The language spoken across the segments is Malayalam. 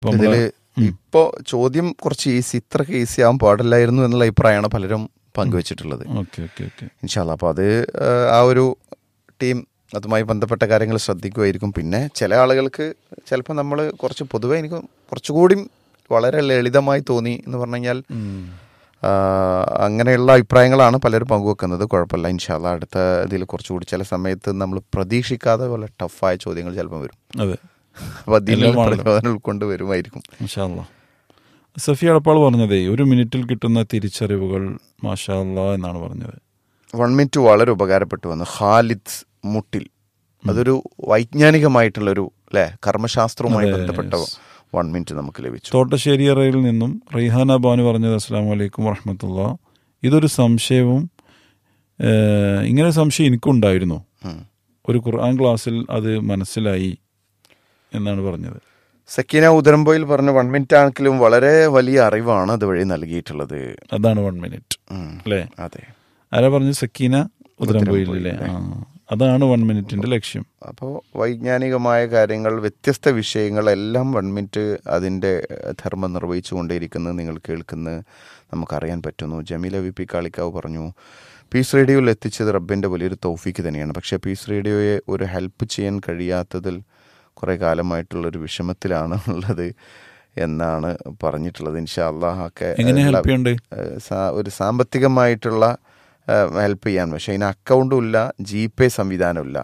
ഇപ്പൊ നമ്മള് ഇതില് ഇപ്പോ ചോദ്യം കുറച്ച് ഈസി ഇത്രക്ക് ഈസി ആവാൻ പാടില്ലായിരുന്നു എന്നുള്ള അഭിപ്രായമാണ് പലരും പങ്കുവച്ചിട്ടുള്ളത് ഓക്കെ ഓക്കെ ഓക്കെ ഇൻഷാല്ല അപ്പോൾ അത് ആ, ആ ഒരു ടീം അതുമായി ബന്ധപ്പെട്ട കാര്യങ്ങൾ ശ്രദ്ധിക്കുമായിരിക്കും പിന്നെ ചില ആളുകൾക്ക് ചിലപ്പോൾ നമ്മൾ കുറച്ച് പൊതുവെ എനിക്ക് കുറച്ചുകൂടി വളരെ ലളിതമായി തോന്നി എന്ന് പറഞ്ഞു കഴിഞ്ഞാൽ ആ, അങ്ങനെയുള്ള അഭിപ്രായങ്ങളാണ് പലരും പങ്കുവെക്കുന്നത് കുഴപ്പമില്ല ഇൻഷാല്ല അടുത്ത ഇതിൽ കുറച്ചുകൂടി ചില സമയത്ത് നമ്മൾ പ്രതീക്ഷിക്കാതെ പോലെ ടഫായ ചോദ്യങ്ങൾ ചിലപ്പോൾ വരും അതെ അപ്പോൾ അതിൽ എല്ലാം ആണല്ലോ. പ്രചോദനം ഉൾക്കൊണ്ട് വരുമായിരിക്കും മാഷാല്ല സഫി അടപ്പാൾ പറഞ്ഞതേ ഒരു മിനിറ്റിൽ കിട്ടുന്ന തിരിച്ചറിവുകൾ മാഷാല്ല എന്നാണ് പറഞ്ഞത് വൺ മിനിറ്റ് വളരെ ഉപകാരപ്പെട്ടു വന്നു ഖാലിദ് മുട്ടിൽ അതൊരു വൈജ്ഞാനികമായിട്ടുള്ളൊരു അല്ലെ കർമ്മശാസ്ത്രവുമായി അതെ, ബന്ധപ്പെട്ട yes. വൺ മിനിറ്റ് നമുക്ക് ലഭിച്ചു തോട്ടശ്ശേരി അറയിൽ നിന്നും റൈഹാന ബാനു പറഞ്ഞത് അസ്സാം വലൈക്കും വറഹമത്തുള്ള ഇതൊരു സംശയവും ഏഹ്, ഇങ്ങനെ ഒരു സംശയം എനിക്കുണ്ടായിരുന്നു ഉം. ഒരു ഖുർആൻ ക്ലാസ്സിൽ അത് മനസ്സിലായി എന്നാണ് പറഞ്ഞത് സക്കീന ഉദരംബോയിൽ പറഞ്ഞ വൺ മിനിറ്റ് ആണെങ്കിലും വളരെ വലിയ അറിവാണ് അതുവഴി നൽകിയിട്ടുള്ളത് അതാണ് വൺ മിനിറ്റ് ഉം. അല്ലേ അതെ ആരാ പറഞ്ഞു സക്കീന ഉദരംപോയില്ലേ ആ അതാണ് വൺ മിനിറ്റിന്റെ ലക്ഷ്യം അപ്പോൾ വൈജ്ഞാനികമായ കാര്യങ്ങൾ വ്യത്യസ്ത വിഷയങ്ങളെല്ലാം വൺ മിനിറ്റ് അതിൻ്റെ ധർമ്മം നിർവഹിച്ചുകൊണ്ടേയിരിക്കുന്നത് നിങ്ങൾ കേൾക്കുന്നത് നമുക്കറിയാൻ പറ്റുന്നു ജമീല വി പി കാളിക്കാവ് പറഞ്ഞു പീസ് റേഡിയോയിൽ എത്തിച്ചത് റബ്ബിൻ്റെ വലിയൊരു തൗഫീക്ക് തന്നെയാണ് പക്ഷേ പീസ് റേഡിയോയെ ഒരു ഹെൽപ്പ് ചെയ്യാൻ കഴിയാത്തതിൽ കുറേ കാലമായിട്ടുള്ളൊരു വിഷമത്തിലാണ് ഉള്ളത് എന്നാണ് പറഞ്ഞിട്ടുള്ളത് ഇൻഷാ അള്ളാഹ് ഒക്കെ എങ്ങനെ എല്ലാ- ഹെൽപ്പ് ചെയ്യണ്ട് ഏഹ് സാ- ഒരു സാമ്പത്തികമായിട്ടുള്ള ഹെൽപ്പ് ചെയ്യാൻ പക്ഷേ അതിന് അക്കൗണ്ടും ഇല്ല ജി പേ സംവിധാനമില്ല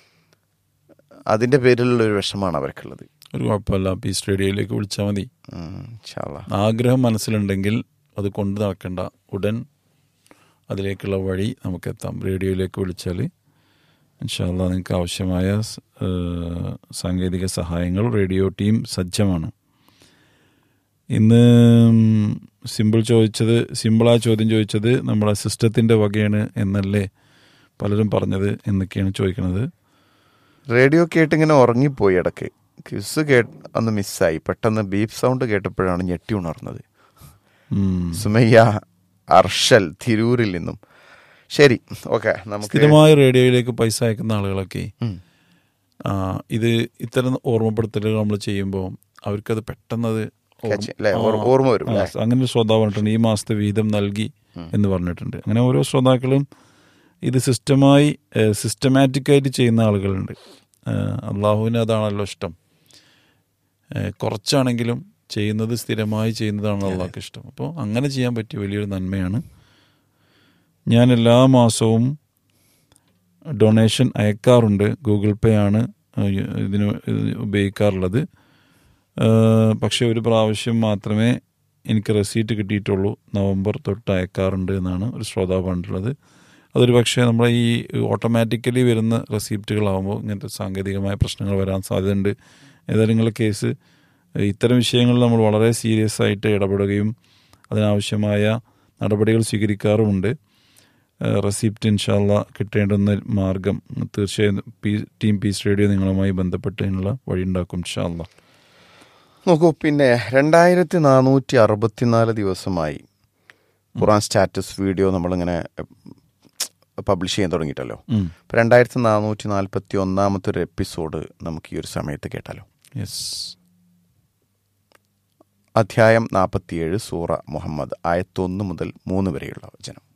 അതിൻ്റെ പേരിലുള്ള ഒരു വിഷമാണ് അവർക്കുള്ളത് ഒരു കുഴപ്പമില്ല പി സ്റ്റേഡിയയിലേക്ക് വിളിച്ചാൽ മതി ഉം, ഇൻഷാ അള്ളാ. ആഗ്രഹം മനസ്സിലുണ്ടെങ്കിൽ അത് കൊണ്ടു നടക്കേണ്ട ഉടൻ അതിലേക്കുള്ള വഴി നമുക്കെത്താം റേഡിയോയിലേക്ക് വിളിച്ചാൽ ഇൻഷാല്ല നിങ്ങൾക്ക് ആവശ്യമായ സ്- ഏഹ് സാങ്കേതിക സഹായങ്ങൾ റേഡിയോ ടീം സജ്ജമാണ് ഇന്ന് സിമ്പിൾ ചോദിച്ചത് സിമ്പിളായ ചോദ്യം ചോദിച്ചത് നമ്മുടെ സിസ്റ്റത്തിൻ്റെ വകയാണ് എന്നല്ലേ പലരും പറഞ്ഞത് എന്നൊക്കെയാണ് ചോദിക്കുന്നത് റേഡിയോ കേട്ടിങ്ങനെ ഉറങ്ങിപ്പോയി ഇടയ്ക്ക് ക്വിസ് കേട്ട് അന്ന് മിസ്സായി പെട്ടെന്ന് ബീഫ് സൗണ്ട് കേട്ടപ്പോഴാണ് ഞെട്ടി ഉണർന്നത് ഉം. സുമയ്യ അർഷൽ തിരൂരിൽ നിന്നും ശരി ഓക്കെ നമുക്ക് സ്ഥിരമായി റേഡിയോയിലേക്ക് പൈസ അയക്കുന്ന ആളുകളൊക്കെ ഉം. ആ, ഇത് ഇത്തരം ഓർമ്മപ്പെടുത്തലുകൾ നമ്മൾ ചെയ്യുമ്പോൾ അവർക്കത് പെട്ടെന്നത് ഓർമ്മ- Catch- ല്ലേ? ആ, ഓർ- ഓർമ്മ വരും, ആ, ല്ലേ? അങ്ങനെ ഒരു ശ്രോതാവ് പറഞ്ഞിട്ടുണ്ട് ഈ മാസത്തെ വീതം നൽകി എന്ന് പറഞ്ഞിട്ടുണ്ട് അങ്ങനെ ഓരോ ശ്രോതാക്കളും ഇത് സിസ്റ്റമായി സിസ്റ്റമാറ്റിക്കായിട്ട് ചെയ്യുന്ന ആളുകളുണ്ട് ആ, അള്ളാഹുവിന് അതാണല്ലോ ഇഷ്ടം ഏ, കുറച്ചാണെങ്കിലും ചെയ്യുന്നത് സ്ഥിരമായി ചെയ്യുന്നതാണ് അള്ളാഹ്ക്ക് ഇഷ്ടം അപ്പോൾ അങ്ങനെ ചെയ്യാൻ പറ്റിയ വലിയൊരു നന്മയാണ് ഞാൻ എല്ലാ മാസവും ഡൊണേഷൻ അയക്കാറുണ്ട് ഗൂഗിൾ പേ ആണ് ഏഹ്, ഇതിന് ഉപയോഗിക്കാറുള്ളത് ഏഹ്, പക്ഷേ ഒരു പ്രാവശ്യം മാത്രമേ എനിക്ക് റെസീറ്റ് കിട്ടിയിട്ടുള്ളൂ നവംബർ തൊട്ട് അയക്കാറുണ്ട് എന്നാണ് ഒരു ശ്രോതാവ് പറഞ്ഞിട്ടുള്ളത് അതൊരു പക്ഷേ നമ്മുടെ ഈ ഓട്ടോമാറ്റിക്കലി വരുന്ന റെസിപ്റ്റുകളാകുമ്പോൾ ഇങ്ങനത്തെ സാങ്കേതികമായ പ്രശ്നങ്ങൾ വരാൻ സാധ്യതയുണ്ട് ഏതായാലും നിങ്ങളുടെ കേസ് ഏഹ്, ഇത്തരം വിഷയങ്ങളിൽ നമ്മൾ വളരെ സീരിയസ് ആയിട്ട് ഇടപെടുകയും അതിനാവശ്യമായ നടപടികൾ സ്വീകരിക്കാറുമുണ്ട് റെസിപ്റ്റ് ഇൻഷാല്ല കിട്ടേണ്ടുന്ന മാർഗം തീർച്ചയായും പി ടീം പീസ് റേഡിയോ നിങ്ങളുമായി ബന്ധപ്പെട്ടതിനുള്ള വഴിയുണ്ടാക്കും ഇൻഷാല്ല നോക്കൂ പിന്നെ രണ്ടായിരത്തി നാനൂറ്റി അറുപത്തിനാല് ദിവസമായി ഖുറാൻ സ്റ്റാറ്റസ് വീഡിയോ നമ്മളിങ്ങനെ പബ്ലിഷ് ചെയ്യാൻ തുടങ്ങിയിട്ടല്ലോ ഇപ്പം രണ്ടായിരത്തി നാനൂറ്റി നാൽപ്പത്തി ഒന്നാമത്തെ ഒരു എപ്പിസോഡ് നമുക്ക് ഈ ഒരു സമയത്ത് കേട്ടാലോ യെസ് അധ്യായം നാൽപ്പത്തിയേഴ് സൂറ മുഹമ്മദ് ആയത്തൊന്ന് മുതൽ മൂന്ന് വരെയുള്ള വചനം